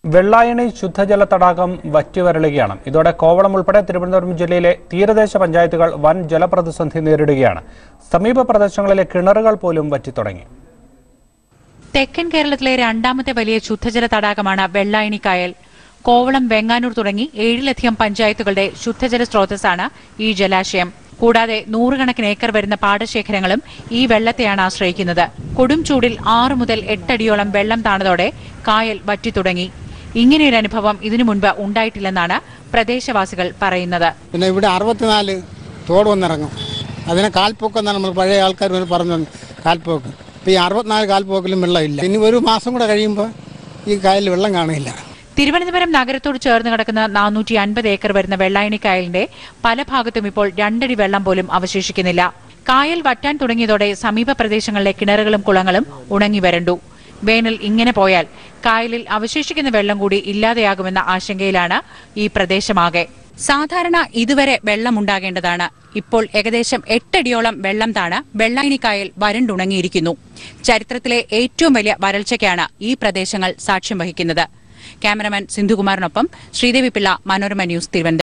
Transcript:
വെള്ളായണി ശുദ്ധജല തടാകം വറ്റിവരളുകയാണ് ഇതോടെ കോവളം ഉൾപ്പെടെ തിരുവനന്തപുരം ജില്ലയിലെ തീരദേശ പഞ്ചായത്തുകൾ വൻ ജലപ്രതിസന്ധി നേരിടുകയാണ് സമീപ പ്രദേശങ്ങളിലെ കിണറുകൾ പോലും വറ്റിത്തുടങ്ങി തെക്കൻ കേരളത്തിലെ രണ്ടാമത്തെ വലിയ ശുദ്ധജല തടാകമാണ് വെള്ളായണി കായൽ കോവളം വെങ്ങാനൂർ തുടങ്ങി ഏഴിലധികം പഞ്ചായത്തുകളുടെ ശുദ്ധജല സ്രോതസ്സാണ് ഈ ജലാശയം കൂടാതെ നൂറുകണക്കിന് ഏക്കർ വരുന്ന പാടശേഖരങ്ങളും ഈ വെള്ളത്തെയാണ് ആശ്രയിക്കുന്നത് കൊടും ചൂടിൽ ആറ് മുതൽ എട്ടടിയോളം വെള്ളം താണതോടെ കായൽ വറ്റിത്തുടങ്ങി ഇങ്ങനെയൊരു അനുഭവം ഇതിനു മുൻപ് ഉണ്ടായിട്ടില്ലെന്നാണ് പ്രദേശവാസികൾ പറയുന്നത് പിന്നെ ഇവിടെ അറുപത്തിനാല് തോട് വന്നിറങ്ങും അതിനെ കാൽപോക്ക് എന്നാണ് നമ്മൾ പഴയ ആൾക്കാർ വന്ന് പറഞ്ഞു കാൽപോക്ക് ഇപ്പം ഈ അറുപത്തിനാല് കാൽപോക്കിലും വെള്ളമില്ല ഇനി ഒരു മാസം കൂടെ കഴിയുമ്പോൾ ഈ കായലിൽ വെള്ളം കാണില്ല തിരുവനന്തപുരം നഗരത്തോട് ചേർന്ന് കിടക്കുന്ന നാനൂറ്റി അൻപത് ഏക്കർ വരുന്ന വെള്ളായണി കായലിന്റെ പല ഭാഗത്തും ഇപ്പോൾ രണ്ടടി വെള്ളം പോലും അവശേഷിക്കുന്നില്ല കായൽ വറ്റാൻ തുടങ്ങിയതോടെ സമീപ പ്രദേശങ്ങളിലെ കിണറുകളും കുളങ്ങളും ഉണങ്ങി വരണ്ടു വേനൽ ഇങ്ങനെ പോയാൽ കായലിൽ അവശേഷിക്കുന്ന വെള്ളം കൂടി ഇല്ലാതെയാകുമെന്ന ആശങ്കയിലാണ് ഈ പ്രദേശമാകെ സാധാരണ ഇതുവരെ വെള്ളമുണ്ടാകേണ്ടതാണ് ഇപ്പോൾ ഏകദേശം എട്ടടിയോളം വെള്ളം താണ് വെള്ളായണി കായൽ വരണ്ടുണങ്ങിയിരിക്കുന്നു ചരിത്രത്തിലെ ഏറ്റവും വലിയ വരൾച്ചയ്ക്കാണ് ഈ പ്രദേശങ്ങൾ സാക്ഷ്യം വഹിക്കുന്നത് ക്യാമറമാൻ സിന്ധുകുമാറിനൊപ്പം ശ്രീദേവി പിള്ള മനോരമ ന്യൂസ് തിരുവനന്തപുരം